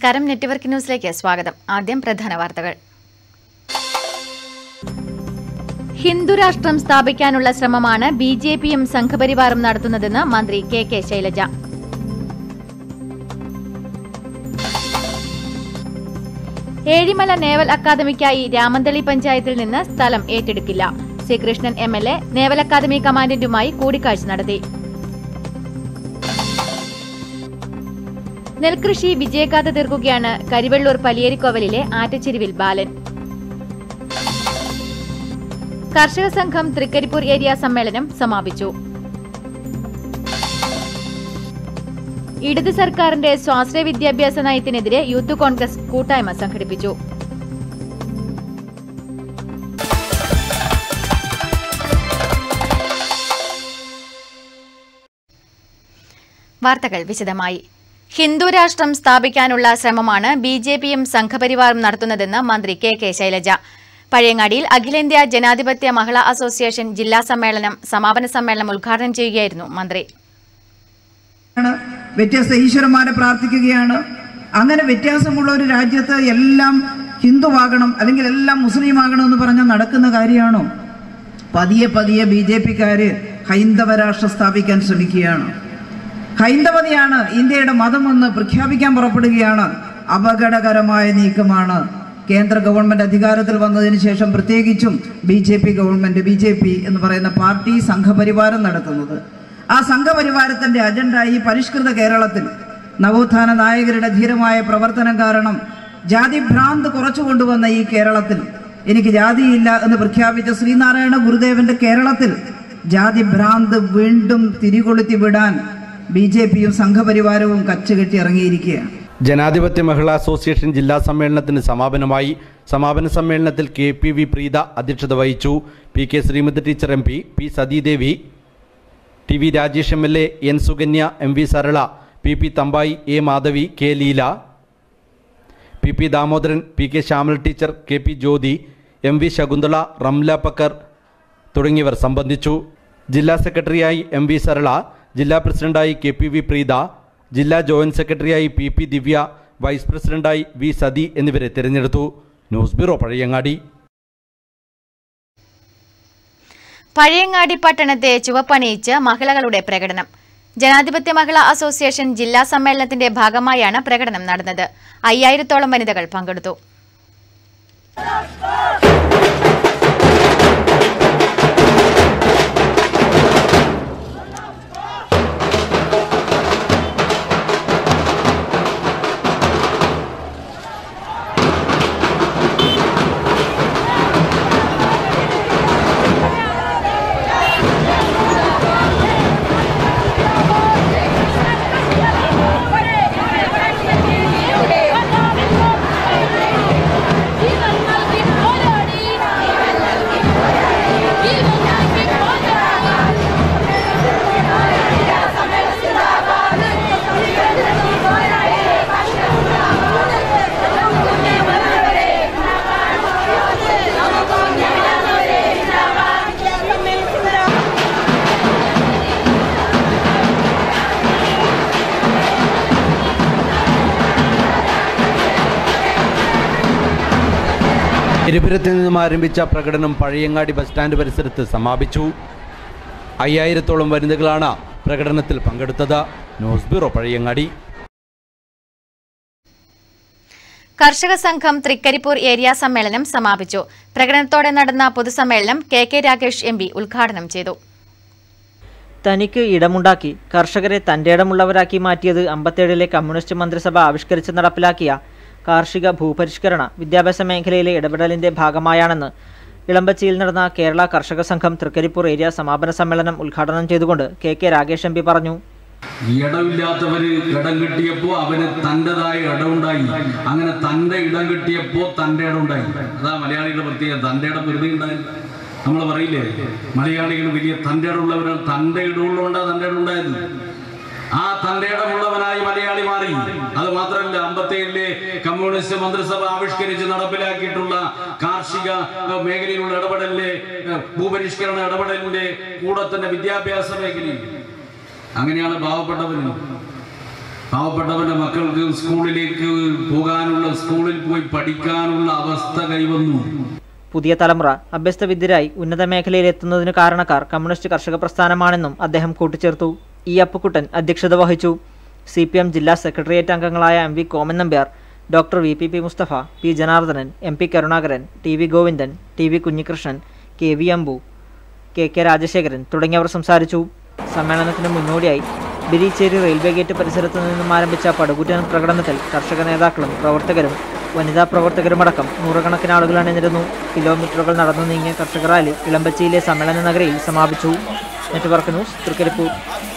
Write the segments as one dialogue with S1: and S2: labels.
S1: നമസ്കാരം നെറ്റ്വർക്ക് ന്യൂസിലേക്ക് സ്വാഗതം ആദ്യം പ്രധാന വാർത്തകൾ ഹിന്ദുരാഷ്ട്രം സ്ഥാപിക്കാനുള്ള ശ്രമമാണ് ബി ജെ പിയും സംഘപരിവാറും നടത്തുന്നതെന്ന് മന്ത്രി K K Shailaja Ezhimala naval അക്കാദമിക്കായി രാമന്തളി പഞ്ചായത്തിൽ നിന്ന് സ്ഥലം ഏറ്റെടുക്കില്ല C Krishnan M L A naval academy കമാൻഡന്റുമായി കൂടിക്കാഴ്ച നടത്തി നെൽകൃഷി വിജയഗാഥ തീർക്കുകയാണ് കരിവെള്ളൂർ പലിയേരിക്കോവലിലെ ആറ്റച്ചെരുവിൽ ബാലൻ കർഷക സംഘം തൃക്കരിപ്പൂർ ഏരിയ സമ്മേളനം സമാപിച്ചു ഇടത് സർക്കാരിന്റെ സ്വാശ്രയ വിദ്യാഭ്യാസ നയത്തിനെതിരെ യൂത്ത് കോൺഗ്രസ് കൂട്ടായ്മ സംഘടിപ്പിച്ചു വാർത്തകൾ വിശദമായി ഹിന്ദു രാഷ്ട്രം സ്ഥാപിക്കാനുള്ള ശ്രമമാണ് ബി ജെ പിയും സംഘപരിവാറും നടത്തുന്നതെന്ന് മന്ത്രി കെ കെ ശൈലജ പഴയങ്ങാടിയിൽ അഖിലേന്ത്യാ ജനാധിപത്യ മഹിളാ അസോസിയേഷൻ ജില്ലാ സമ്മേളനം സമാപന സമ്മേളനം ഉദ്ഘാടനം ചെയ്യുകയായിരുന്നു മന്ത്രി
S2: ആണ് വ്യത്യസ്ത ഈശ്വരന്മാരെ പ്രാർത്ഥിക്കുകയാണ് അങ്ങനെ വ്യത്യാസമുള്ള ഒരു രാജ്യത്ത് എല്ലാം ഹിന്ദുവാകണം അല്ലെങ്കിൽ എല്ലാം മുസ്ലിം ആകണം എന്ന് പറഞ്ഞാൽ നടക്കുന്ന കാര്യമാണോ പതിയെ പതിയെ ബി ജെ പിക്കാര് ഹൈന്ദവ രാഷ്ട്രം സ്ഥാപിക്കാൻ ശ്രമിക്കുകയാണ് ഹൈന്ദവതയാണ് ഇന്ത്യയുടെ മതമെന്ന് പ്രഖ്യാപിക്കാൻ പുറപ്പെടുകയാണ് അപകടകരമായ നീക്കമാണ് കേന്ദ്ര ഗവൺമെന്റ് അധികാരത്തിൽ വന്നതിന് ശേഷം പ്രത്യേകിച്ചും B J P government B J P എന്ന് പറയുന്ന പാർട്ടി സംഘപരിവാരം നടത്തുന്നത് ആ സംഘപരിവാരത്തിന്റെ അജണ്ട ഈ പരിഷ്കൃത കേരളത്തിൽ നവോത്ഥാന നായകരുടെ ധീരമായ പ്രവർത്തനം കാരണം ജാതിഭ്രാന്ത് കുറച്ചു കൊണ്ടുവന്ന ഈ കേരളത്തിൽ എനിക്ക് ജാതിയില്ല എന്ന് പ്രഖ്യാപിച്ച ശ്രീനാരായണ ഗുരുദേവന്റെ കേരളത്തിൽ ജാതിഭ്രാന്ത് വീണ്ടും തിരികൊളുത്തി വിടാൻ ബി ജെ പിയും സംഘപരിവാരവും കച്ചുകെട്ടി ഇറങ്ങിയിരിക്കുകയാണ്
S3: ജനാധിപത്യ മഹിളാ അസോസിയേഷൻ ജില്ലാ സമ്മേളനത്തിന് സമാപനമായി സമാപന സമ്മേളനത്തിൽ കെ പി വി പ്രീത അധ്യക്ഷത വഹിച്ചു P K Sreemathi teacher M P P Sathidevi T V Rajesh M L A N Sukanya M V Sarala P P Thampayi A Madhavi K Leela P P Damodaran P K Shyamal teacher K P Jyothi M V Shakunthala Ramla Pakkar തുടങ്ങിയവർ സംബന്ധിച്ചു ജില്ലാ സെക്രട്ടറിയായി എം വി സരള ജില്ലാ പ്രസിഡന്റായി K P V Preetha ജില്ലാ joint സെക്രട്ടറിയായി P P Divya vice പ്രസിഡന്റായി V Sathi എന്നിവരെ തിരഞ്ഞെടുത്തു ന്യൂസ് ബ്യൂറോ പഴയങ്ങാടി
S1: പഴയങ്ങാടി പട്ടണത്തെ ചുവപ്പണിയിച്ച് മഹിളകളുടെ പ്രകടനം ജനാധിപത്യ മഹിളാ അസോസിയേഷൻ ജില്ലാ സമ്മേളനത്തിന്റെ ഭാഗമായാണ് പ്രകടനം നടന്നത് അയ്യായിരത്തോളം വനിതകൾ പങ്കെടുത്തു
S3: ഇരുപുരത്തിൽ നിന്നും ആരംഭിച്ച പ്രകടനം പഴയങ്ങാടി ബസ് സ്റ്റാൻഡ് പരിസരത്ത് സമാപിച്ചു അയ്യായിരത്തോളം വനിതകളാണ് പ്രകടനത്തിൽ പങ്കെടുത്തത് ന്യൂസ് ബ്യൂറോ പഴയങ്ങാടി
S1: കർഷക സംഘം തൃക്കരിപ്പൂർ ഏരിയ സമ്മേളനം സമാപിച്ചു പ്രകടനത്തോടെ നടന്ന പൊതുസമ്മേളനം K K Ragesh M P ഉദ്ഘാടനം ചെയ്തു
S4: തനിക്ക് ഇടമുണ്ടാക്കി കർഷകരെ തൻ്റെ ഇടമുള്ളവരാക്കി മാറ്റിയത് അമ്പത്തേഴിലെ കമ്മ്യൂണിസ്റ്റ് മന്ത്രിസഭ ആവിഷ്കരിച്ച് നടപ്പിലാക്കിയ കാർഷിക ഭൂപരിഷ്കരണ വിദ്യാഭ്യാസ മേഖലയിലെ ഇടപെടലിന്റെ ഭാഗമായാണെന്ന് ഇളമ്പച്ചിയിൽ നടന്ന കേരള കർഷക സംഘം തൃക്കരിപ്പൂർ ഏരിയ സമാപന സമ്മേളനം ഉദ്ഘാടനം ചെയ്തുകൊണ്ട് K K Ragesh M P പറഞ്ഞു
S5: ഇടമില്ലാത്തവര് ഇടം കിട്ടിയപ്പോ അവന് തൻ്റെതായ ഇടമുണ്ടായി അങ്ങനെ തൻ്റെ ഇടം കിട്ടിയപ്പോ തൻ്റെ ഇടം ഉണ്ടായി അതാ മലയാളികളുടെ പ്രത്യേകത തൻ്റെ ഇടം വെറുതെ ഉണ്ടായി നമ്മൾ പറയില്ലേ മലയാളികൾ വലിയ തൻ്റെ ഇടമുള്ളവരാണ് തൻ്റെ ഇടമുള്ളതുകൊണ്ടാണ് തൻ്റെ ഇടം ഉണ്ടായത് ആ തൻ്റെ ഇടമുള്ളവനായി മലയാളി മാറി അത് മാത്രമല്ല അമ്പത്തേഴിലെ കമ്മ്യൂണിസ്റ്റ് മന്ത്രിസഭ ആവിഷ്കരിച്ച് നടപ്പിലാക്കിയിട്ടുള്ള കാർഷിക ഏഹ്, മേഖലയിലുള്ള ഇടപെടലിന്റെ ഏഹ്, ഭൂപരിഷ്കരണ ഇടപെടലിന്റെ കൂടെ തന്നെ വിദ്യാഭ്യാസ മേഖലയിൽ അങ്ങനെയാണ് പാവപ്പെട്ടവന് പാവപ്പെട്ടവന്റെ മക്കൾക്ക് സ്കൂളിലേക്ക് പോകാനുള്ള സ്കൂളിൽ പോയി പഠിക്കാനുള്ള അവസ്ഥ കൈവന്നു
S4: പുതിയ തലമുറ അഭ്യസ്തവിദ്യരായി ഉന്നത മേഖലയിൽ എത്തുന്നതിന് കാരണക്കാർ കമ്മ്യൂണിസ്റ്റ് കർഷക പ്രസ്ഥാനമാണെന്നും അദ്ദേഹം കൂട്ടിച്ചേർത്തു ഇ അപ്പുക്കുട്ടൻ അധ്യക്ഷത വഹിച്ചു സി പി എം ജില്ലാ സെക്രട്ടേറിയറ്റ് അംഗങ്ങളായ M V Koman Nambiar doctor V P P Musthafa P Janardhanan M P Karunakaran T V Govindan T V Kunhikrishnan K V Ambu K K Rajasekharan തുടങ്ങിയവർ സംസാരിച്ചു സമ്മേളനത്തിന് മുന്നോടിയായി ബിരിച്ചേരി റെയിൽവേ ഗേറ്റ് പരിസരത്തു നിന്നും ആരംഭിച്ച പടുകൂറ്റൻ പ്രകടനത്തിൽ കർഷക നേതാക്കളും പ്രവർത്തകരും വനിതാ പ്രവർത്തകരുമടക്കം നൂറുകണക്കിന് ആളുകൾ അണിനിരുന്നു കിലോമീറ്ററുകൾ നടന്നു നീങ്ങിയ കർഷക റാലി ഇളമ്പച്ചിയിലെ സമ്മേളന നഗരിയിൽ സമാപിച്ചു നെറ്റ്വർക്ക് ന്യൂസ് തൃക്കരിപ്പൂർ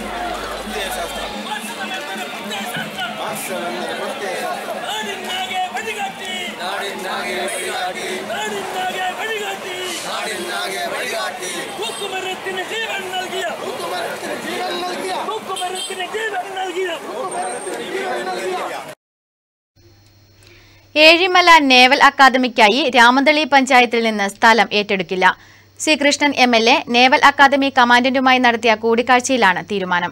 S6: നാടിനാകെ വഴികാട്ടി നാടിനാകെ വഴികാട്ടി നാടിനാകെ വഴികാട്ടി നാടിനാകെ വഴികാട്ടി തൂക്കുമരത്തിന് ജീവൻ നൽകിയ തൂക്കുമരത്തിന് ജീവൻ നൽകിയ തൂക്കുമരത്തിന് ജീവൻ നൽകിയ ജീവൻ നൽകിയ
S1: ഏഴിമല നേവൽ അക്കാദമിക്കായി രാമന്തളി പഞ്ചായത്തിൽ നിന്ന് സ്ഥലം ഏറ്റെടുക്കില്ല C Krishnan M L A naval academy കമാൻഡന്റുമായി നടത്തിയ കൂടിക്കാഴ്ചയിലാണ് തീരുമാനം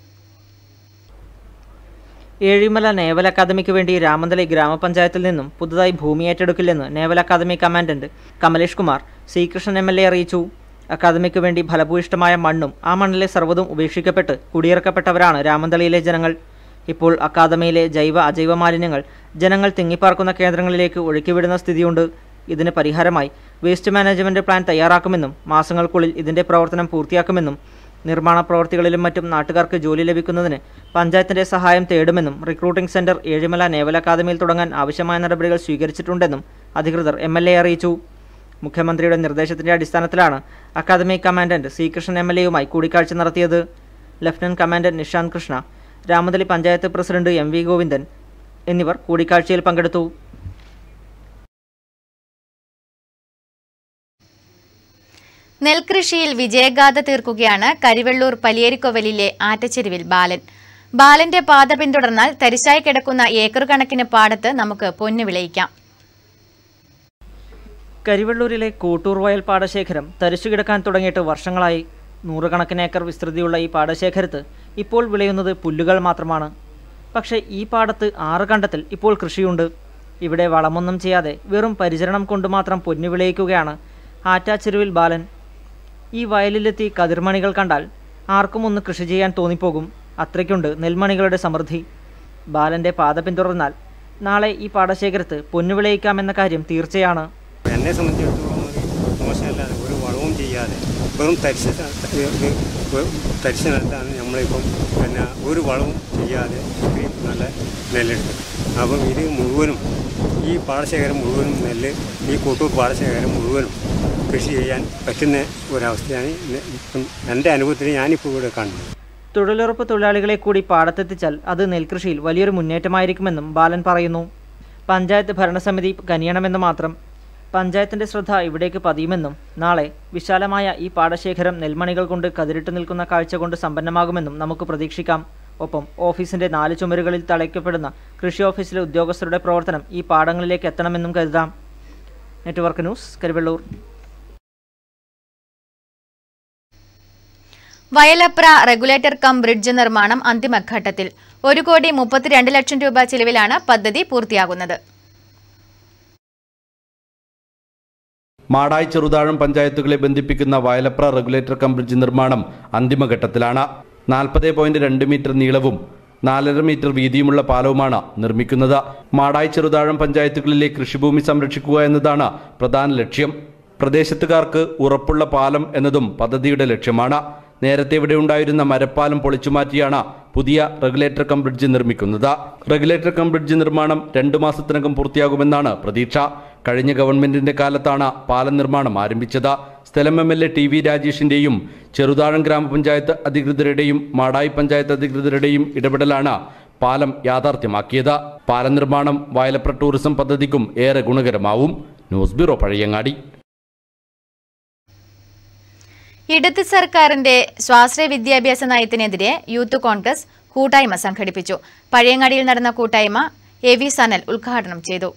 S4: ഏഴിമല നേവൽ അക്കാദമിക്ക് വേണ്ടി രാമന്തളി ഗ്രാമപഞ്ചായത്തിൽ നിന്നും പുതുതായി ഭൂമി ഏറ്റെടുക്കില്ലെന്ന് naval academy commandant Kamlesh Kumar Srikrishnan M L A അറിയിച്ചു അക്കാദമിക്ക് വേണ്ടി ഫലഭൂയിഷ്ടമായ മണ്ണും ആ മണ്ണിലെ സർവ്വതും ഉപേക്ഷിക്കപ്പെട്ട് കുടിയിറക്കപ്പെട്ടവരാണ് രാമന്തളിയിലെ ജനങ്ങൾ ഇപ്പോൾ അക്കാദമിയിലെ ജൈവ അജൈവ മാലിന്യങ്ങൾ ജനങ്ങൾ തിങ്ങിപ്പാർക്കുന്ന കേന്ദ്രങ്ങളിലേക്ക് ഒഴുക്കിവിടുന്ന സ്ഥിതിയുണ്ട് ഇതിന് പരിഹാരമായി വേസ്റ്റ് മാനേജ്മെന്റ് പ്ലാൻ തയ്യാറാക്കുമെന്നും മാസങ്ങൾക്കുള്ളിൽ ഇതിന്റെ പ്രവർത്തനം പൂർത്തിയാക്കുമെന്നും നിർമ്മാണ പ്രവൃത്തികളിലും മറ്റും നാട്ടുകാർക്ക് ജോലി ലഭിക്കുന്നതിന് പഞ്ചായത്തിന്റെ സഹായം തേടുമെന്നും റിക്രൂട്ടിംഗ് സെന്റർ ഏഴിമല നേവൽ അക്കാദമിയിൽ തുടങ്ങാൻ ആവശ്യമായ നടപടികൾ സ്വീകരിച്ചിട്ടുണ്ടെന്നും അധികൃതർ എം എൽ എ അറിയിച്ചു മുഖ്യമന്ത്രിയുടെ നിർദ്ദേശത്തിന്റെ അടിസ്ഥാനത്തിലാണ് academy commandant C Krishnan M L എയുമായി കൂടിക്കാഴ്ച നടത്തിയത് lieutenant commandant Nishant Krishna Ramanthali panchayat president M V Govindan എന്നിവർ കൂടിക്കാഴ്ചയിൽ പങ്കെടുത്തു
S1: നെൽകൃഷിയിൽ വിജയഗാഥ തീർക്കുകയാണ് കരിവെള്ളൂർ പലിയേരിക്കൊവലിലെ ആറ്റച്ചെരുവിൽ ബാലൻ ബാലന്റെ പാത പിന്തുടർന്നാൽ തരിശായി കിടക്കുന്ന ഏക്കർ കണക്കിന് പാടത്ത് നമുക്ക് പൊന്നു വിളയിക്കാം
S4: കരിവെള്ളൂരിലെ കൂട്ടൂർ വയൽ പാടശേഖരം തരിശുകിടക്കാൻ തുടങ്ങിയിട്ട് വർഷങ്ങളായി നൂറുകണക്കിന് ഏക്കർ വിസ്തൃതിയുള്ള ഈ പാടശേഖരത്ത് ഇപ്പോൾ വിളയുന്നത് പുല്ലുകൾ മാത്രമാണ് പക്ഷേ ഈ പാടത്ത് ആറ് കണ്ടത്തിൽ ഇപ്പോൾ കൃഷിയുണ്ട് ഇവിടെ വളമൊന്നും ചെയ്യാതെ വെറും പരിചരണം കൊണ്ട് മാത്രം പൊന്നു വിളയിക്കുകയാണ് ആറ്റാച്ചെരുവിൽ ബാലൻ ഈ വയലിലെത്തി കതിർമണികൾ കണ്ടാൽ ആർക്കും ഒന്ന് കൃഷി ചെയ്യാൻ തോന്നിപ്പോകും അത്രയ്ക്കുണ്ട് നെൽമണികളുടെ സമൃദ്ധി ബാലന്റെ പാത പിന്തുടർന്നാൽ നാളെ ഈ പാടശേഖരത്ത് പൊന്നു വിളയിക്കാമെന്ന കാര്യം തീർച്ചയാണ്
S7: എന്നെ സംബന്ധിച്ചിടത്തോളം ഒരു മോശമല്ലാതെ ഒരു വളവും ചെയ്യാതെ വെറും തരിശ തരിശ നിലത്താണ് നമ്മളിപ്പം പിന്നെ ഒരു വളവും ചെയ്യാതെ ഇത്രയും നല്ല നെല്ലെടുത്തത് അപ്പം ഇത് മുഴുവനും ഈ പാടശേഖരം മുഴുവനും നെല്ല് ഈ കൂട്ടൂർ പാടശേഖരം മുഴുവനും കൃഷി ചെയ്യാൻ പറ്റുന്ന ഒരവസ്ഥയാണ് ഇന്ന് ഇപ്പം എൻ്റെ അനുഭവത്തിൽ ഞാനിപ്പോൾ ഇവിടെ കാണുന്നത്
S4: തൊഴിലുറപ്പ് തൊഴിലാളികളെ കൂടി പാടത്തെത്തിച്ചാൽ അത് നെൽകൃഷിയിൽ വലിയൊരു മുന്നേറ്റമായിരിക്കുമെന്നും ബാലൻ പറയുന്നു പഞ്ചായത്ത് ഭരണസമിതി കനിയണമെന്ന് മാത്രം പഞ്ചായത്തിന്റെ ശ്രദ്ധ ഇവിടേക്ക് പതിയുമെന്നും നാളെ വിശാലമായ ഈ പാടശേഖരം നെൽമണികൾ കൊണ്ട് കതിരിട്ട് നിൽക്കുന്ന കാഴ്ച കൊണ്ട് സമ്പന്നമാകുമെന്നും നമുക്ക് പ്രതീക്ഷിക്കാം ഒപ്പം ഓഫീസിന്റെ നാല് ചുമരുകളിൽ തളയ്ക്കപ്പെടുന്ന കൃഷി ഓഫീസിലെ ഉദ്യോഗസ്ഥരുടെ പ്രവർത്തനം ഈ പാടങ്ങളിലേക്ക് എത്തണമെന്നും കരുതാം network news Karuvellur
S1: Vayalapra regulator cum bridge നിർമ്മാണം അന്തിമഘട്ടത്തിൽ ഒരു കോടി മുപ്പത്തിരണ്ട് ലക്ഷം രൂപ ചിലവിലാണ് പദ്ധതി പൂർത്തിയാകുന്നത്
S3: മാടായി ചെറുതാഴം പഞ്ചായത്തുകളെ ബന്ധിപ്പിക്കുന്ന വയലപ്ര റെഗുലേറ്റർ കം ബ്രിഡ്ജ് നിർമ്മാണം അന്തിമഘട്ടത്തിലാണ് നാൽപ്പത് പോയിന്റ് രണ്ട് മീറ്റർ നീളവും നാലര മീറ്റർ വീതിയുമുള്ള പാലവുമാണ് നിർമ്മിക്കുന്നത് മാടായി ചെറുതാഴം പഞ്ചായത്തുകളിലെ കൃഷിഭൂമി സംരക്ഷിക്കുക എന്നതാണ് പ്രധാന ലക്ഷ്യം പ്രദേശത്തുകാർക്ക് ഉറപ്പുള്ള പാലം എന്നതും പദ്ധതിയുടെ ലക്ഷ്യമാണ് നേരത്തെ ഇവിടെ ഉണ്ടായിരുന്ന മരപ്പാലം പൊളിച്ചുമാറ്റിയാണ് പുതിയ റെഗുലേറ്റർ കം ബ്രിഡ്ജ് നിർമ്മിക്കുന്നത് റെഗുലേറ്റർ കം ബ്രിഡ്ജ് നിർമ്മാണം രണ്ടു മാസത്തിനകം പൂർത്തിയാകുമെന്നാണ് പ്രതീക്ഷ കഴിഞ്ഞ ഗവൺമെന്റിന്റെ കാലത്താണ് പാലം നിർമ്മാണം ആരംഭിച്ചത് സ്ഥലം M L A T V രാജേഷിന്റെയും ചെറുതാഴം ഗ്രാമപഞ്ചായത്ത് അധികൃതരുടെയും മാടായി പഞ്ചായത്ത് അധികൃതരുടെയും ഇടപെടലാണ് പാലം യാഥാർത്ഥ്യമാക്കിയത് പാലം നിർമ്മാണം വയലപ്ര ടൂറിസം പദ്ധതിക്കും ഏറെ ഗുണകരമാവും ന്യൂസ് ബ്യൂറോ പഴയങ്ങാടി
S1: ഇടത് സർക്കാരിന്റെ സ്വാശ്രയ വിദ്യാഭ്യാസ നയത്തിനെതിരെ യൂത്ത് കോൺഗ്രസ് കൂട്ടായ്മ സംഘടിപ്പിച്ചു പഴയങ്ങാടിയിൽ നടന്ന കൂട്ടായ്മ എ വി സനൽ ഉദ്ഘാടനം ചെയ്തു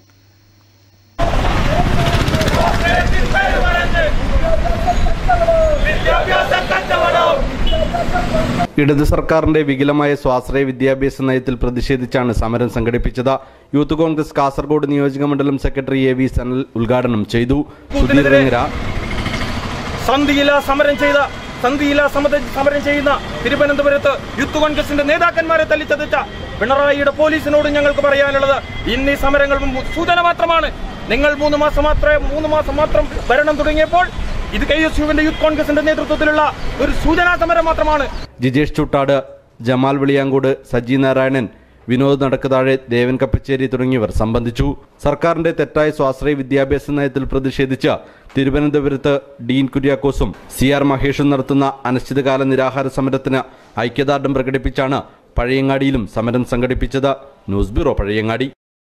S3: ഇടത് സർക്കാരിന്റെ വികലമായ സ്വാശ്രയ വിദ്യാഭ്യാസ നയത്തിൽ പ്രതിഷേധിച്ചാണ് സമരം സംഘടിപ്പിച്ചത് യൂത്ത് കോൺഗ്രസ് കാസർഗോഡ് നിയോജക മണ്ഡലം സെക്രട്ടറി എ വി സനൽ ഉദ്ഘാടനം ചെയ്തു സുധീർ വെങ്ങര
S8: സന്ധിയില്ല സമരം ചെയ്ത സന്ധിയില്ല സമത- സമരം ചെയ്യുന്ന തിരുവനന്തപുരത്ത് യൂത്ത് കോൺഗ്രസിന്റെ നേതാക്കന്മാരെ തല്ലിച്ചതച്ച പിണറായിയുടെ പോലീസിനോട് ഞങ്ങൾക്ക് പറയാനുള്ളത് ഇന്ന് ഈ സമരങ്ങൾ മു- സൂചന മാത്രമാണ് നിങ്ങൾ മൂന്ന് മാസം മാത്രമേ മൂന്ന് മാസം മാത്രം ഭരണം തുടങ്ങിയപ്പോൾ ഇത് കെ എസ് യുവിന്റെ യൂത്ത് കോൺഗ്രസിന്റെ നേതൃത്വത്തിലുള്ള ഒരു സൂചനാ സമരം മാത്രമാണ്
S3: ജിജേഷ് ചുട്ടാട് ജമാൽ വെളിയാങ്കോട് സജി നാരായണൻ വിനോദ് നടക്കുതാഴെ ദേവൻ കപ്പച്ചേരി തുടങ്ങിയവർ സംബന്ധിച്ചു സർക്കാരിന്റെ തെറ്റായ സ്വാശ്രയ വിദ്യാഭ്യാസ നയത്തിൽ പ്രതിഷേധിച്ച് തിരുവനന്തപുരത്ത് ഡീൻ കുര്യാക്കോസും സി ആർ മഹേഷും നടത്തുന്ന അനിശ്ചിതകാല നിരാഹാര സമരത്തിന് ഐക്യദാർഢ്യം പ്രകടിപ്പിച്ചാണ് പഴയങ്ങാടിയിലും സമരം സംഘടിപ്പിച്ചത് ന്യൂസ് ബ്യൂറോ പഴയങ്ങാടി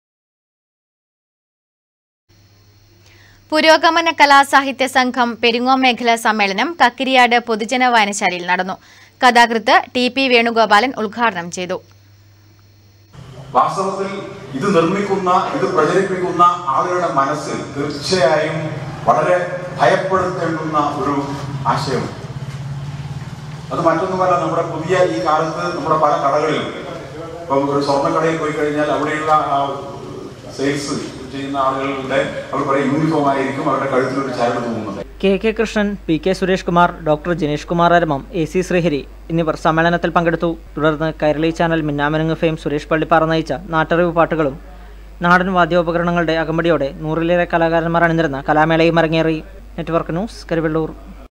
S1: പുരോഗമന കലാസാഹിത്യ സംഘം പെരിങ്ങോം മേഖല സമ്മേളനം കക്കിരിയാട് പൊതുജന വായനശാലയിൽ നടന്നു കഥാകൃത്ത് ടി പി വേണുഗോപാലൻ ഉദ്ഘാടനം ചെയ്തു
S9: വാസ്തവത്തിൽ ഇത് നിർമ്മിക്കുന്ന ഇത് പ്രചരിപ്പിക്കുന്ന ആളുകളുടെ മനസ്സിൽ തീർച്ചയായും വളരെ ഭയപ്പെടുത്തേണ്ടുന്ന ഒരു ആശയം അത് മറ്റൊന്നുമല്ല നമ്മുടെ പുതിയ ഈ കാലത്ത് നമ്മുടെ പല കടകളിലും ഇപ്പം ഒരു സ്വർണ്ണക്കടയിൽ പോയി കഴിഞ്ഞാൽ അവിടെയുള്ള സെയിൽസ് ചെയ്യുന്ന ആളുകളുടെ അവർ പറയും യൂണിഫോം ആയിരിക്കും അവരുടെ കഴുത്തിലൊരു ചരട് തൂങ്ങുന്നുണ്ട്
S4: K K Krishnan P K Suresh Kumar doctor Jinesh Kumar അരമം എ സി ശ്രീഹരി എന്നിവർ സമ്മേളനത്തിൽ പങ്കെടുത്തു തുടർന്ന് കൈരളി ചാനൽ മിന്നാമനങ്ങ് ഫെയിം സുരേഷ് പള്ളിപ്പാറ നയിച്ച നാട്ടറിവ് പാട്ടുകളും നാടൻ വാദ്യോപകരണങ്ങളുടെ അകമ്പടിയോടെ നൂറിലേറെ കലാകാരന്മാർ അണിനിരുന്ന കലാമേളയും അരങ്ങേറി നെറ്റ്വർക്ക് ന്യൂസ് കരുവള്ളൂർ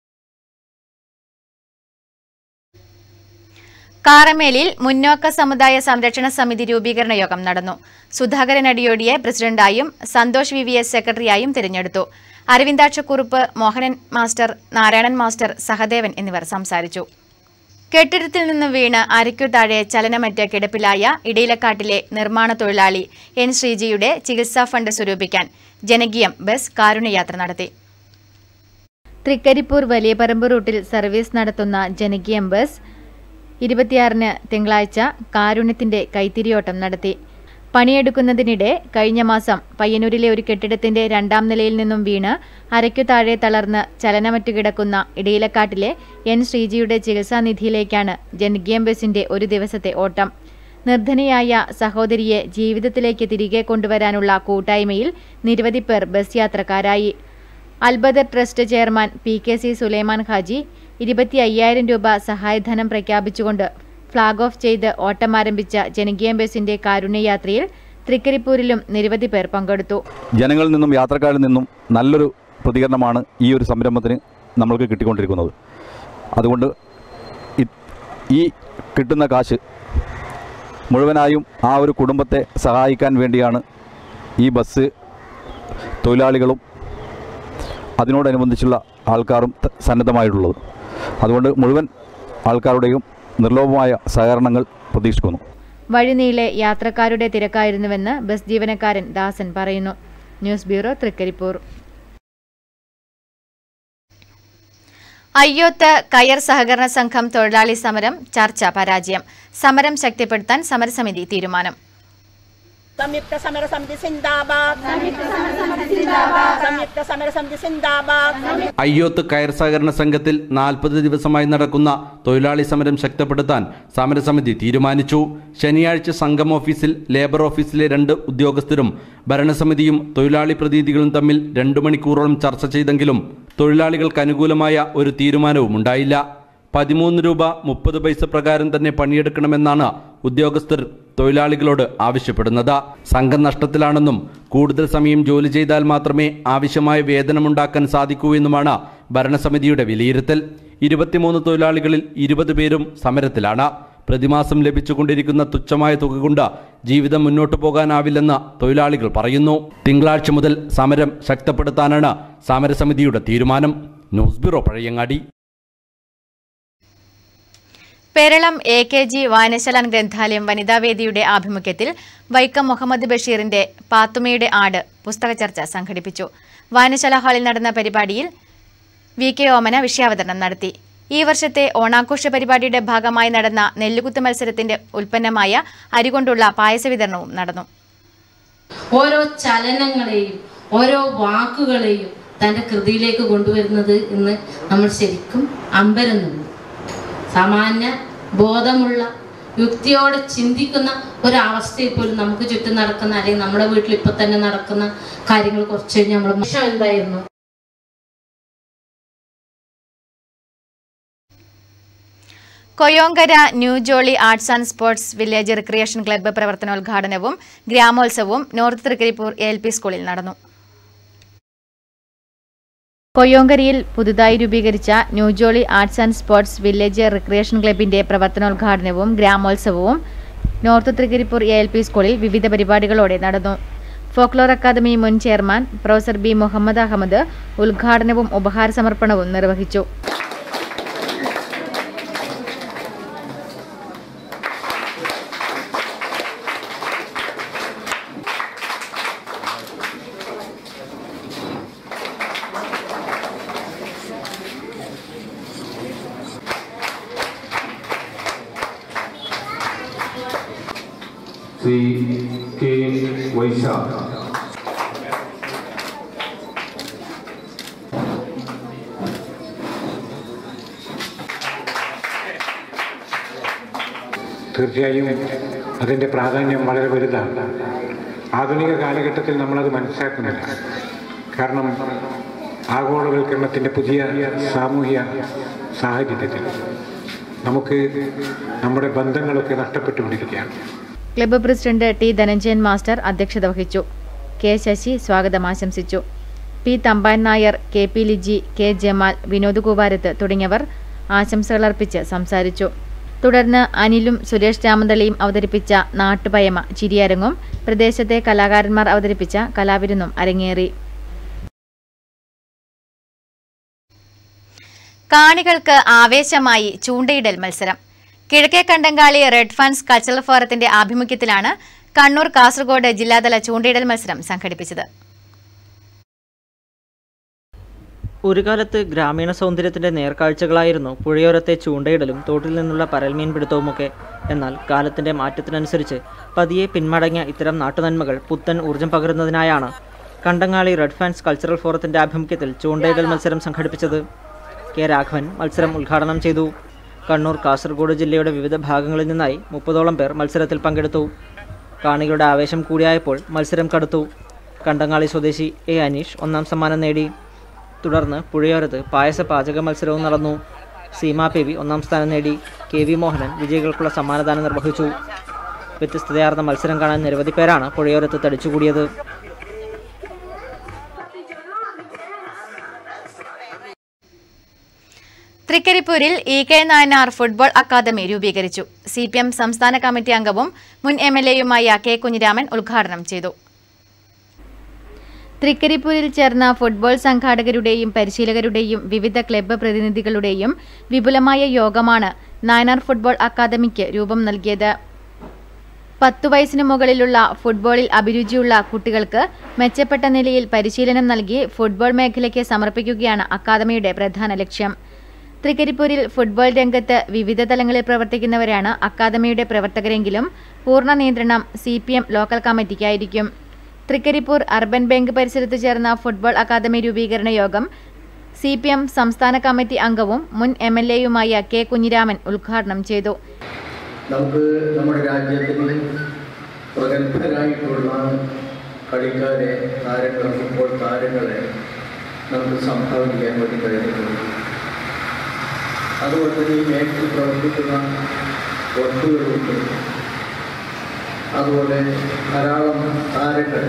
S1: കാറമേലിൽ മുന്നോക്ക സമുദായ സംരക്ഷണ സമിതി രൂപീകരണ യോഗം നടന്നു സുധാകരൻ അടിയോടിയെ പ്രസിഡന്റായും സന്തോഷ് വി വി എസ് സെക്രട്ടറിയായും തിരഞ്ഞെടുത്തു അരവിന്ദാക്ഷക്കുറുപ്പ് മോഹനൻ മാസ്റ്റർ നാരായണൻ മാസ്റ്റർ സഹദേവൻ എന്നിവർ സംസാരിച്ചു കെട്ടിടത്തിൽ നിന്ന് വീണ് അരയ്ക്കു താഴെ ചലനമറ്റ കിടപ്പിലായ ഇടയിലക്കാട്ടിലെ നിർമ്മാണ തൊഴിലാളി എൻ ശ്രീജിയുടെ ചികിത്സാ ഫണ്ട് സ്വരൂപിക്കാൻ ജനകീയം ബസ് കാരുണ്യയാത്ര നടത്തി തൃക്കരിപ്പൂർ വലിയപറമ്പ് റൂട്ടിൽ സർവീസ് നടത്തുന്ന ജനകീയം ബസ് ഇരുപത്തിയാറിന് തിങ്കളാഴ്ച കാരുണ്യത്തിന്റെ കൈത്തിരിയോട്ടം നടത്തി പണിയെടുക്കുന്നതിനിടെ കഴിഞ്ഞ മാസം പയ്യന്നൂരിലെ ഒരു കെട്ടിടത്തിന്റെ രണ്ടാം നിലയിൽ നിന്നും വീണ് അരയ്ക്കു താഴെ തളർന്ന് ചലനമറ്റു കിടക്കുന്ന ഇടയിലക്കാട്ടിലെ എൻ ശ്രീജിയുടെ ചികിത്സാനിധിയിലേക്കാണ് ജനകീയം ബസിന്റെ ഒരു ദിവസത്തെ ഓട്ടം നിർധനയായ സഹോദരിയെ ജീവിതത്തിലേക്ക് തിരികെ കൊണ്ടുവരാനുള്ള കൂട്ടായ്മയിൽ നിരവധി പേർ ബസ് യാത്രക്കാരായി Albadar trust chairman P K C Sulaiman Haji ഇരുപത്തി അയ്യായിരം രൂപ സഹായധനം പ്രഖ്യാപിച്ചുകൊണ്ട് ഫ്ളാഗ് ഓഫ് ചെയ്ത് ഓട്ടം ആരംഭിച്ച ജനകീയ ബസിന്റെ കാരുണ്യയാത്രയിൽ തൃക്കരിപ്പൂരിലും നിരവധി പേർ പങ്കെടുത്തു
S10: ജനങ്ങളിൽ നിന്നും യാത്രക്കാരിൽ നിന്നും നല്ലൊരു പ്രതികരണമാണ് ഈ ഒരു സംരംഭത്തിന് നമ്മൾക്ക് കിട്ടിക്കൊണ്ടിരിക്കുന്നത് അതുകൊണ്ട് ഇ- ഈ കിട്ടുന്ന കാശ് മുഴുവനായും ആ ഒരു കുടുംബത്തെ സഹായിക്കാൻ വേണ്ടിയാണ് ഈ ബസ് തൊഴിലാളികളും അതിനോടനുബന്ധിച്ചുള്ള ആൾക്കാരും ത- സന്നദ്ധമായിട്ടുള്ളത് അതുകൊണ്ട് മുഴുവൻ ആൾക്കാരുടെയും നിർലോഭമായ സഹകരണങ്ങൾ പ്രതീക്ഷിക്കുന്നു
S1: വഴിനീളെ യാത്രക്കാരുടെ തിരക്കായിരുന്നുവെന്ന് ബസ് ജീവനക്കാരൻ ദാസൻ പറയുന്നു ന്യൂസ് ബ്യൂറോ തൃക്കരിപ്പൂർ അയ്യോത്ത് കയർ സഹകരണ സംഘം തൊഴിലാളി സമരം ചർച്ച പരാജയം സമരം ശക്തിപ്പെടുത്താൻ സമരസമിതി തീരുമാനം
S11: സംയുക്ത സമര സമിതി സിന്ദാബാദ് സംയുക്ത സമര സമിതി സിന്ദാബാദ്
S3: അയ്യോത്ത് കയർ സഹകരണ സംഘത്തിൽ നാൽപ്പത് ദിവസമായി നടക്കുന്ന തൊഴിലാളി സമരം ശക്തിപ്പെടുത്താൻ സമരസമിതി തീരുമാനിച്ചു ശനിയാഴ്ച സംഘം ഓഫീസിൽ ലേബർ ഓഫീസിലെ രണ്ട് ഉദ്യോഗസ്ഥരും ഭരണസമിതിയും തൊഴിലാളി പ്രതിനിധികളും തമ്മിൽ രണ്ടു മണിക്കൂറോളം ചർച്ച ചെയ്തെങ്കിലും തൊഴിലാളികൾക്ക് അനുകൂലമായ ഒരു തീരുമാനവും ഉണ്ടായില്ല പതിമൂന്ന് രൂപ മുപ്പത് പൈസ പ്രകാരം തന്നെ പണിയെടുക്കണമെന്നാണ് ഉദ്യോഗസ്ഥർ തൊഴിലാളികളോട് ആവശ്യപ്പെടുന്നത് സംഘം നഷ്ടത്തിലാണെന്നും കൂടുതൽ സമയം ജോലി ചെയ്താൽ മാത്രമേ ആവശ്യമായ വേതനമുണ്ടാക്കാൻ സാധിക്കൂ എന്നുമാണ് ഭരണസമിതിയുടെ വിലയിരുത്തൽ ഇരുപത്തിമൂന്ന് തൊഴിലാളികളിൽ ഇരുപത് പേരും സമരത്തിലാണ് പ്രതിമാസം ലഭിച്ചുകൊണ്ടിരിക്കുന്ന തുച്ഛമായ തുക കൊണ്ട് ജീവിതം മുന്നോട്ടു പോകാനാവില്ലെന്ന് തൊഴിലാളികൾ പറയുന്നു തിങ്കളാഴ്ച മുതൽ സമരം ശക്തപ്പെടുത്താനാണ് സമരസമിതിയുടെ തീരുമാനം news bureau Pazhayangadi
S1: Peralam A K G വായനശാല ഗ്രന്ഥാലയം വനിതാവേദിയുടെ ആഭിമുഖ്യത്തിൽ വൈക്കം മുഹമ്മദ് ബഷീറിന്റെ പാത്തുമയുടെ ആട് പുസ്തക ചർച്ച സംഘടിപ്പിച്ചു വായനശാല ഹാളിൽ നടന്ന പരിപാടിയിൽ വി കെ ഓമന വിഷയാവതരണം നടത്തി ഈ വർഷത്തെ ഓണാഘോഷ പരിപാടിയുടെ ഭാഗമായി നടന്ന നെല്ലുകുത്ത് മത്സരത്തിന്റെ ഉൽപ്പന്നമായ അരികൊണ്ടുള്ള പായസ വിതരണവും നടന്നു
S12: ഓരോ ചലനങ്ങളെയും ഓരോ വാക്കുകളെയും തൻ്റെ കൃതിയിലേക്ക് കൊണ്ടുവരുന്നത് എന്ന് നമ്മൾ ശരിക്കും അമ്പരന്നുള്ളൂ സാമാന്യ ബോധമുള്ള യുക്തിയോടെ ചിന്തിക്കുന്ന ഒരവസ്ഥയിൽ പോലും നമുക്ക് ചുറ്റും നടക്കുന്ന അല്ലെങ്കിൽ നമ്മുടെ വീട്ടിൽ ഇപ്പൊ തന്നെ നടക്കുന്ന കാര്യങ്ങൾ കുറച്ച് കഴിഞ്ഞ് നമ്മൾ മോശം എന്തായിരുന്നു
S1: Koyonkara New Jolly Arts and Sports Village Recreation Club പ്രവർത്തനോദ്ഘാടനവും ഗ്രാമോത്സവവും നോർത്ത് തൃക്കരിപ്പൂർ എൽ പി സ്കൂളിൽ നടന്നു കൊയോങ്കരയിൽ പുതുതായി രൂപീകരിച്ച New Jolly Arts and Sports Village Recreation ക്ലബിന്റെ പ്രവർത്തനോദ്ഘാടനവും ഗ്രാമോത്സവവും north Trikaripur A L P സ്കൂളിൽ വിവിധ പരിപാടികളോടെ നടന്നു ഫോക്ലോർ അക്കാദമി മുൻ chairman professor B Muhammad Ahmed ഉദ്ഘാടനവും ഉപഹാര സമർപ്പണവും നിർവഹിച്ചു
S13: ശ്രീ കെ വൈശാഖ്
S14: തീർച്ചയായും അതിൻ്റെ പ്രാധാന്യം വളരെ വലുതാണ് ആധുനിക കാലഘട്ടത്തിൽ നമ്മളത് മനസ്സിലാക്കുന്നില്ല കാരണം ആഗോളവൽക്കരണത്തിൻ്റെ പുതിയ സാമൂഹ്യ സാഹചര്യത്തിൽ നമുക്ക് നമ്മുടെ ബന്ധങ്ങളൊക്കെ നഷ്ടപ്പെട്ടുകൊണ്ടിരിക്കുകയാണ്
S1: club president T Dhananjayan master അധ്യക്ഷത വഹിച്ചു കെ ശശി സ്വാഗതം ആശംസിച്ചു P Thampan Nair K P Liji K Jamal Vinod Kuvarath തുടങ്ങിയവർ ആശംസകൾ അർപ്പിച്ച് സംസാരിച്ചു തുടർന്ന് അനിലും സുരേഷ് രാമന്തളിയും അവതരിപ്പിച്ച നാട്ടുപയമ ചിരിയരങ്ങും പ്രദേശത്തെ കലാകാരന്മാർ അവതരിപ്പിച്ച കലാവിരുന്നും അരങ്ങേറി കാണികൾക്ക് ആവേശമായി ചൂണ്ടയിടൽ മത്സരം കിഴക്കേ കണ്ടങ്കാളി റെഡ് ഫാൻസ് കൾച്ചറൽ ഫോറത്തിന്റെ ആഭിമുഖ്യത്തിലാണ് കണ്ണൂർ കാസർഗോഡ് ജില്ലാതല ചൂണ്ടയിടൽ മത്സരം സംഘടിപ്പിച്ചത്
S4: ഒരു കാലത്ത് ഗ്രാമീണ സൗന്ദര്യത്തിന്റെ നേർക്കാഴ്ചകളായിരുന്നു പുഴയോരത്തെ ചൂണ്ടയിടലും തോട്ടിൽ നിന്നുള്ള പരൽമീൻ പിടുത്തവുമൊക്കെ എന്നാൽ കാലത്തിന്റെ മാറ്റത്തിനനുസരിച്ച് പതിയെ പിന്മടങ്ങിയ ഇത്തരം നാട്ടുനന്മകൾ പുത്തൻ ഊർജം പകരുന്നതിനായാണ് കണ്ടങ്ങാളി റെഡ് ഫാൻസ് കൾച്ചറൽ ഫോറത്തിന്റെ ആഭിമുഖ്യത്തിൽ ചൂണ്ടയിടൽ മത്സരം സംഘടിപ്പിച്ചത് കെ രാഘവൻ മത്സരം ഉദ്ഘാടനം ചെയ്തു കണ്ണൂർ കാസർഗോഡ് ജില്ലയുടെ വിവിധ ഭാഗങ്ങളിൽ നിന്നായി മുപ്പതോളം പേർ മത്സരത്തിൽ പങ്കെടുത്തു കാണികളുടെ ആവേശം കൂടിയായപ്പോൾ മത്സരം കടുത്തു കണ്ടങ്ങാളി സ്വദേശി എ അനീഷ് ഒന്നാം സമ്മാനം നേടി തുടർന്ന് പുഴയോരത്ത് പായസ പാചക മത്സരവും നടന്നു സീമ പി വി ഒന്നാം സ്ഥാനം നേടി കെ വി മോഹനൻ വിജയികൾക്കുള്ള സമ്മാനദാനം നിർവഹിച്ചു വ്യത്യസ്തതയാർന്ന മത്സരം കാണാൻ നിരവധി പേരാണ് പുഴയോരത്ത് തടിച്ചുകൂടിയത്
S1: തൃക്കരിപ്പൂരിൽ E K Nayanar football academy രൂപീകരിച്ചു സി പി എം സംസ്ഥാന കമ്മിറ്റി അംഗവും മുൻ എം എൽ എയുമായ കെ കുഞ്ഞിരാമൻ ഉദ്ഘാടനം ചെയ്തു തൃക്കരിപ്പൂരിൽ ചേർന്ന ഫുട്ബോൾ സംഘാടകരുടെയും പരിശീലകരുടെയും വിവിധ ക്ലബ്ബ് പ്രതിനിധികളുടെയും വിപുലമായ യോഗമാണ് നായനാർ ഫുട്ബോൾ അക്കാദമിക്ക് രൂപം നൽകിയത് പത്തു വയസ്സിനു മുകളിലുള്ള ഫുട്ബോളിൽ അഭിരുചിയുള്ള കുട്ടികൾക്ക് മെച്ചപ്പെട്ട നിലയിൽ പരിശീലനം നൽകി ഫുട്ബോൾ മേഖലയ്ക്ക് സമർപ്പിക്കുകയാണ് അക്കാദമിയുടെ പ്രധാന ലക്ഷ്യം തൃക്കരിപ്പൂരിൽ ഫുട്ബോൾ രംഗത്ത് വിവിധ തലങ്ങളിൽ പ്രവർത്തിക്കുന്നവരാണ് അക്കാദമിയുടെ പ്രവർത്തകരെങ്കിലും പൂർണ്ണ നിയന്ത്രണം സി ലോക്കൽ കമ്മിറ്റിക്കായിരിക്കും തൃക്കരിപ്പൂർ അർബൻ ബാങ്ക് പരിസരത്ത് ചേർന്ന ഫുട്ബോൾ അക്കാദമി രൂപീകരണ യോഗം സി പി എം സംസ്ഥാന കമ്മിറ്റി അംഗവും മുൻ എം എൽ എയുമായ കെ കുഞ്ഞിരാമൻ ഉദ്ഘാടനം ചെയ്തു
S15: നമുക്ക് നമ്മുടെ രാജ്യത്തിന് പ്രഗത്ഭരായിട്ടുള്ള കളിക്കാരെ താരങ്ങൾ ഫുട്ബോൾ താരങ്ങളെ നമുക്ക് സംഭാവനിക്കാൻ വേണ്ടി കഴിഞ്ഞിട്ടുണ്ട് അതുകൊണ്ട് ഈ മേഖലയിൽ പ്രവർത്തിക്കുന്ന വസ്തുക്കളുണ്ട് അതുപോലെ ധാരാളം താരങ്ങൾ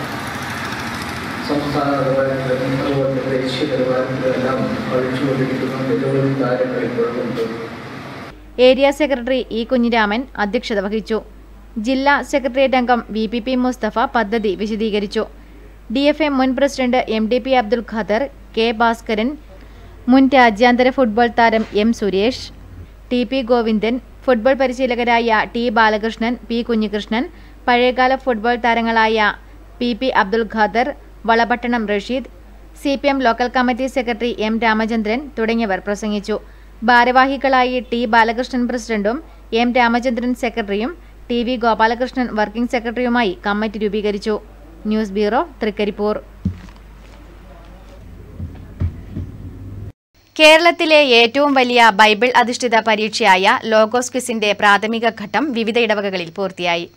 S15: സംസ്ഥാന നിലവാരത്തിലും അതുപോലെ ദേശീയ നിലവാരത്തിലും എല്ലാം കളിച്ചുകൊണ്ടിരിക്കുന്ന നിരവധി താരങ്ങൾ ഇപ്പോഴുണ്ട്
S1: ഏരിയ സെക്രട്ടറി ഇ കുഞ്ഞിരാമൻ അധ്യക്ഷത വഹിച്ചു ജില്ലാ സെക്രട്ടേറിയറ്റ് അംഗം വി പി പി മുസ്തഫ പദ്ധതി വിശദീകരിച്ചു ഡി എഫ് എ മുൻ president M D P Abdul Khader K Bhaskaran മുൻ രാജ്യാന്തര ഫുട്ബോൾ താരം M Suresh T P Govindan football പരിശീലകരായ ടി ബാലകൃഷ്ണൻ പി കുഞ്ഞികൃഷ്ണൻ പഴയകാല ഫുട്ബോൾ താരങ്ങളായ P P Abdul Khader Valapattanam Rasheed C P M local committee secretary M Ramachandran തുടങ്ങിയവർ പ്രസംഗിച്ചു ഭാരവാഹികളായി ടി ബാലകൃഷ്ണൻ പ്രസിഡന്റും എം രാമചന്ദ്രൻ സെക്രട്ടറിയും ടി വി ഗോപാലകൃഷ്ണൻ വർക്കിംഗ് സെക്രട്ടറിയുമായി കമ്മിറ്റി രൂപീകരിച്ചു ന്യൂസ് ബ്യൂറോ തൃക്കരിപ്പൂർ കേരളത്തിലെ ഏറ്റവും വലിയ ബൈബിൾ അധിഷ്ഠിത പരീക്ഷയായ ലോഗോസ് ക്വിസിന്റെ പ്രാഥമിക ഘട്ടം വിവിധ ഇടവകകളിൽ പൂർത്തിയായി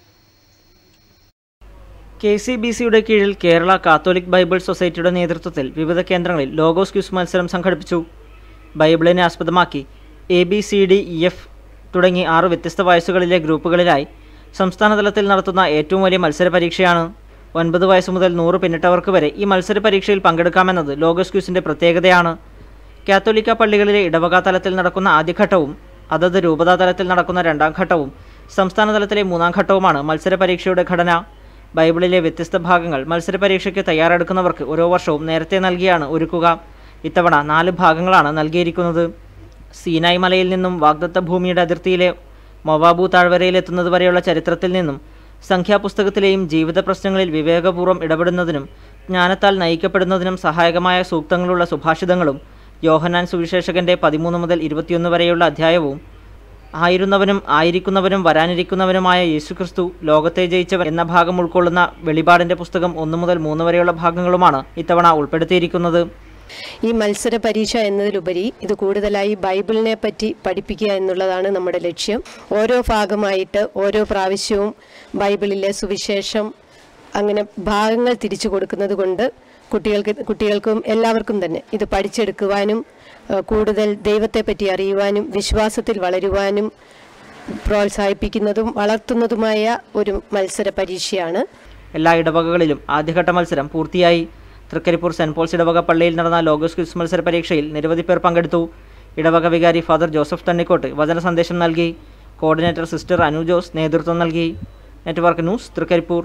S4: കെ സി ബി സിയുടെ കീഴിൽ കേരള കാത്തോലിക് ബൈബിൾ സൊസൈറ്റിയുടെ നേതൃത്വത്തിൽ വിവിധ കേന്ദ്രങ്ങളിൽ ലോഗോസ് ക്യൂസ് മത്സരം സംഘടിപ്പിച്ചു ബൈബിളിനെ ആസ്പദമാക്കി A B C D E F തുടങ്ങി ആറ് വ്യത്യസ്ത വയസ്സുകളിലെ ഗ്രൂപ്പുകളിലായി സംസ്ഥാന തലത്തിൽ നടത്തുന്ന ഏറ്റവും വലിയ മത്സര പരീക്ഷയാണ് ഒൻപത് വയസ്സ് മുതൽ നൂറ് പിന്നിട്ടവർക്ക് വരെ ഈ മത്സര പരീക്ഷയിൽ പങ്കെടുക്കാമെന്നത് ലോഗോസ് ക്യൂസിൻ്റെ പ്രത്യേകതയാണ് കാത്തോലിക്ക പള്ളികളിലെ ഇടവക തലത്തിൽ നടക്കുന്ന ആദ്യഘട്ടവും അതത് രൂപതാ തലത്തിൽ നടക്കുന്ന രണ്ടാം ഘട്ടവും സംസ്ഥാന തലത്തിലെ മൂന്നാം ഘട്ടവുമാണ് മത്സര പരീക്ഷയുടെ ഘടന ബൈബിളിലെ വ്യത്യസ്ത ഭാഗങ്ങൾ മത്സര പരീക്ഷയ്ക്ക് തയ്യാറെടുക്കുന്നവർക്ക് ഓരോ വർഷവും നേരത്തെ നൽകിയാണ് ഒരുക്കുക ഇത്തവണ നാല് ഭാഗങ്ങളാണ് നൽകിയിരിക്കുന്നത് സീനായ് മലയിൽ നിന്നും വാഗ്ദത്ത ഭൂമിയുടെ അതിർത്തിയിലെ മൊവാബു താഴ്വരയിലെത്തുന്നത് വരെയുള്ള ചരിത്രത്തിൽ നിന്നും സംഖ്യാപുസ്തകത്തിലെയും ജീവിത പ്രശ്നങ്ങളിൽ വിവേകപൂർവ്വം ഇടപെടുന്നതിനും ജ്ഞാനത്താൽ നയിക്കപ്പെടുന്നതിനും സഹായകമായ സൂക്തങ്ങളുള്ള സുഭാഷിതങ്ങളും യോഹന്നാൻ സുവിശേഷകന്റെ പതിമൂന്ന് മുതൽ ഇരുപത്തിയൊന്ന് വരെയുള്ള അധ്യായവും ആയിരുന്നവനും ആയിരിക്കുന്നവനും വരാനിരിക്കുന്നവനുമായ യേശുക്രിസ്തു ലോകത്തെ ജയിച്ചവൻ എന്ന ഭാഗം ഉൾക്കൊള്ളുന്ന വെളിപാടിന്റെ പുസ്തകം ഒന്ന് മുതൽ മൂന്ന് വരെയുള്ള ഭാഗങ്ങളുമാണ് ഇത്തവണ ഉൾപ്പെടുത്തിയിരിക്കുന്നത്
S16: ഈ മത്സര പരീക്ഷ എന്നതിലുപരി ഇത് കൂടുതലായി ബൈബിളിനെ പറ്റി പഠിപ്പിക്കുക എന്നുള്ളതാണ് നമ്മുടെ ലക്ഷ്യം ഓരോ ഭാഗമായിട്ട് ഓരോ പ്രാവശ്യവും ബൈബിളിലെ സുവിശേഷം അങ്ങനെ ഭാഗങ്ങൾ തിരിച്ചു കൊടുക്കുന്നത് കൊണ്ട് കുട്ടികൾക്ക് കുട്ടികൾക്കും എല്ലാവർക്കും തന്നെ ഇത് പഠിച്ചെടുക്കുവാനും ഏഹ്, കൂടുതൽ ദൈവത്തെ പറ്റി അറിയുവാനും വിശ്വാസത്തിൽ വളരുവാനും പ്രോത്സാഹിപ്പിക്കുന്നതും വളർത്തുന്നതുമായ ഒരു മത്സര പരീക്ഷയാണ്
S4: എല്ലാ ഇടവകകളിലും ആദ്യഘട്ട മത്സരം പൂർത്തിയായി തൃക്കരിപ്പൂർ സെന്റ് പോൾസ് ഇടവക പള്ളിയിൽ നടന്ന ലോഗോസ് ക്വിസ് മത്സര പരീക്ഷയിൽ നിരവധി പേർ പങ്കെടുത്തു ഇടവക വികാരി ഫാദർ ജോസഫ് തണ്ണിക്കോട്ട് വചന സന്ദേശം നൽകി കോർഡിനേറ്റർ സിസ്റ്റർ അനു ജോസ് നേതൃത്വം നൽകി network news Trikaripur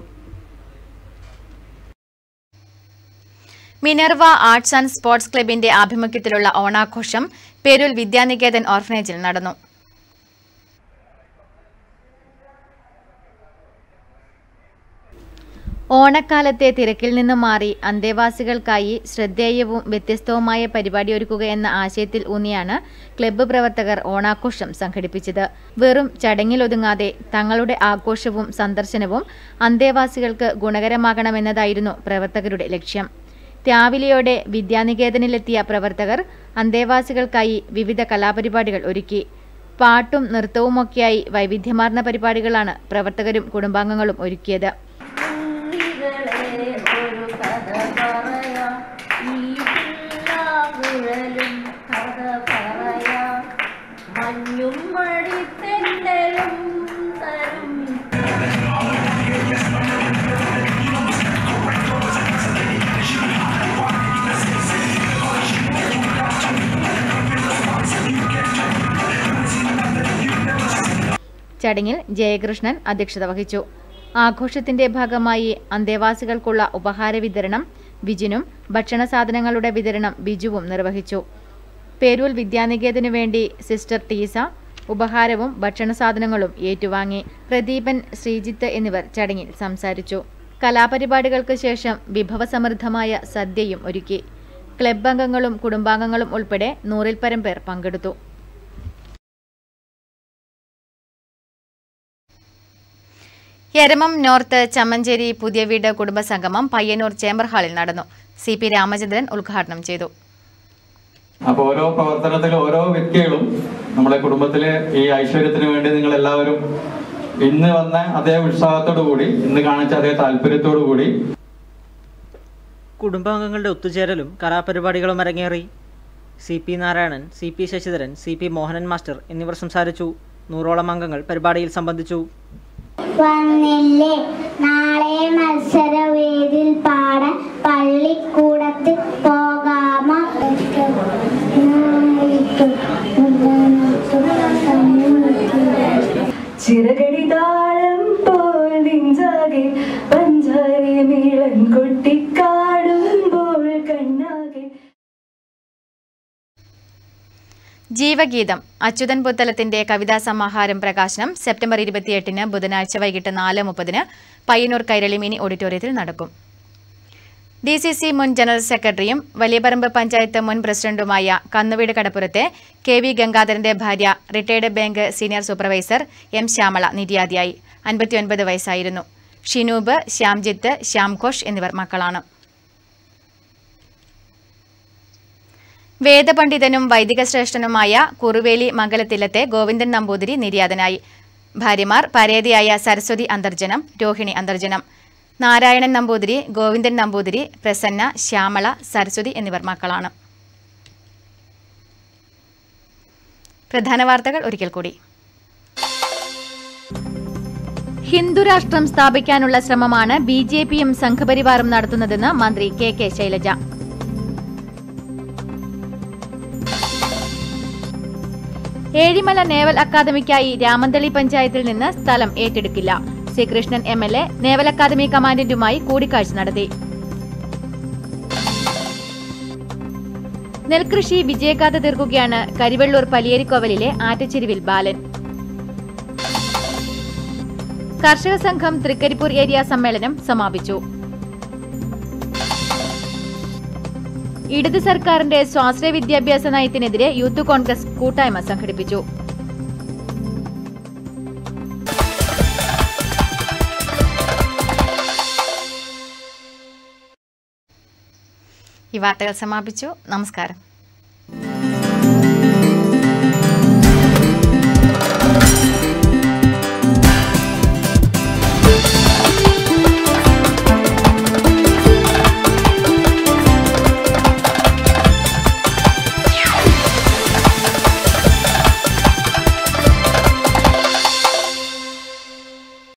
S1: Minerva arts and sports ക്ലബിന്റെ ആഭിമുഖ്യത്തിലുള്ള ഓണാഘോഷം പേരൂൽ വിദ്യാനികേതൻ ഓർഫനേജിൽ നടന്നു ഓണക്കാലത്തെ തിരക്കിൽ നിന്നും മാറി അന്തേവാസികൾക്കായി ശ്രദ്ധേയവും വ്യത്യസ്തവുമായ പരിപാടി ഒരുക്കുക എന്ന ആശയത്തിൽ ഊന്നിയാണ് ക്ലബ്ബ് പ്രവർത്തകർ ഓണാഘോഷം സംഘടിപ്പിച്ചത് വെറും ചടങ്ങിലൊതുങ്ങാതെ തങ്ങളുടെ ആഘോഷവും സന്ദർശനവും അന്തേവാസികൾക്ക് ഗുണകരമാകണമെന്നതായിരുന്നു പ്രവർത്തകരുടെ ലക്ഷ്യം രാവിലെയോടെ വിദ്യാനികേതനിലെത്തിയ പ്രവർത്തകർ അന്തേവാസികൾക്കായി വിവിധ കലാപരിപാടികൾ ഒരുക്കി പാട്ടും നൃത്തവുമൊക്കെയായി വൈവിധ്യമാർന്ന പരിപാടികളാണ് പ്രവർത്തകരും കുടുംബാംഗങ്ങളും ഒരുക്കിയത്
S17: മഞ്ഞും മടിത്തെന്നലും തരും
S1: ചടങ്ങിൽ ജയകൃഷ്ണൻ അധ്യക്ഷത വഹിച്ചു ആഘോഷത്തിന്റെ ഭാഗമായി അന്തേവാസികൾക്കുള്ള ഉപഹാര വിതരണം വിജിനും ഭക്ഷണ സാധനങ്ങളുടെ വിതരണം ബിജുവും നിർവഹിച്ചു പേരൂൽ വിദ്യാനികേതനു വേണ്ടി സിസ്റ്റർ ടീസ ഉപഹാരവും ഭക്ഷണ സാധനങ്ങളും ഏറ്റുവാങ്ങി പ്രദീപൻ ശ്രീജിത്ത് എന്നിവർ ചടങ്ങിൽ സംസാരിച്ചു കലാപരിപാടികൾക്ക് ശേഷം വിഭവസമൃദ്ധമായ സദ്യയും ഒരുക്കി ക്ലബ് അംഗങ്ങളും കുടുംബാംഗങ്ങളും ഉൾപ്പെടെ നൂറിൽ പരം പേർ പങ്കെടുത്തു എരമം നോർത്ത് ചമ്മഞ്ചേരി പുതിയ വീട് കുടുംബസംഗമം പയ്യന്നൂർ ചേംബർ ഹാളിൽ നടന്നു സി പി രാമചന്ദ്രൻ ഉദ്ഘാടനം ചെയ്തു
S18: അപ്പോൾ ഓരോ പ്രവർത്തനത്തിലും ഓരോ വ്യക്തികളും നമ്മുടെ കുടുംബത്തിലെ ഈ ഐശ്വര്യത്തിന് വേണ്ടി നിങ്ങൾ എല്ലാവരും ഇന്ന് വന്ന അതേ ഉത്സാഹത്തോടു കൂടി ഇന്ന് കാണിച്ച അതേ താല്പര്യത്തോടു കൂടി
S4: കുടുംബാംഗങ്ങളുടെ ഒത്തുചേരലും കലാപരിപാടികളും അരങ്ങേറി C P Narayanan C P Sasidharan C P Mohanan master എന്നിവർ സംസാരിച്ചു നൂറോളം അംഗങ്ങൾ പരിപാടിയിൽ സംബന്ധിച്ചു
S17: വന്നില്ലേ നാളെ മത്സര വേദിയിൽ പാടാൻ പള്ളിക്കൂടത്തിൽ പോകാമോ
S19: ചിറകടി താളം പോൽ നെഞ്ചാകെ പഞ്ചാരി മേളം കൊട്ടിക്കാടുമ്പോൾ കണ്ണാകെ
S1: ജീവഗീതം അച്യുതൻ പുത്തലത്തിന്റെ കവിതാ സമാഹാരം പ്രകാശനം സെപ്റ്റംബർ ഇരുപത്തിയെട്ടിന് ബുധനാഴ്ച വൈകിട്ട് നാല് മുപ്പതിന് പയ്യന്നൂർ കൈരളി മിനി ഓഡിറ്റോറിയത്തിൽ നടക്കും ഡി സി സി മുൻ ജനറൽ സെക്രട്ടറിയും വലിയപറമ്പ് പഞ്ചായത്ത് മുൻ പ്രസിഡന്റുമായ കന്നുവീട് കടപ്പുറത്തെ കെ വി ഗംഗാധരന്റെ ഭാര്യ retired bank senior supervisor M Shyamala നിര്യാതിയായി അൻപത്തിയൊൻപത് വയസ്സായിരുന്നു ഷിനൂബ് ശ്യാംജിത്ത് ശ്യാംഘോഷ് എന്നിവർ മക്കളാണ് വേദപണ്ഡിതനും വൈദിക ശ്രേഷ്ഠനുമായ കുറുവേലി മംഗലത്തില്ലത്തെ ഗോവിന്ദൻ നമ്പൂതിരി നിര്യാതനായി ഭാര്യമാർ പരേതയായ സരസ്വതി അന്തർജനം രോഹിണി അന്തർജനം നാരായണൻ നമ്പൂതിരി ഗോവിന്ദൻ നമ്പൂതിരി പ്രസന്ന ശ്യാമള സരസ്വതി എന്നിവർ മക്കളാണ് പ്രധാന വാർത്തകൾ ഒരിക്കൽ കൂടി ഹിന്ദുരാഷ്ട്രം സ്ഥാപിക്കാനുള്ള ശ്രമമാണ് ബി ജെ പിയും സംഘപരിവാറും നടത്തുന്നതെന്ന് മന്ത്രി K K Shailaja Ezhimala naval അക്കാദമിക്കായി രാമന്തളി പഞ്ചായത്തിൽ നിന്ന് സ്ഥലം ഏറ്റെടുക്കില്ല C Krishnan M L A naval academy കമാൻഡന്റുമായി കൂടിക്കാഴ്ച നടത്തി നെൽകൃഷി വിജയഗാഥ തീർക്കുകയാണ് കരിവെള്ളൂർ പലിയേരിക്കോവലിലെ ആറ്റച്ചെരുവിൽ ബാലൻ കർഷക സംഘം തൃക്കരിപ്പൂർ ഏരിയ സമ്മേളനം സമാപിച്ചു ഇടത് സർക്കാരിന്റെ സ്വാശ്രയ വിദ്യാഭ്യാസ നയത്തിനെതിരെ യൂത്ത് കോൺഗ്രസ് കൂട്ടായ്മ സംഘടിപ്പിച്ചു ഈ വാർത്തകൾ സമാപിച്ചു നമസ്കാരം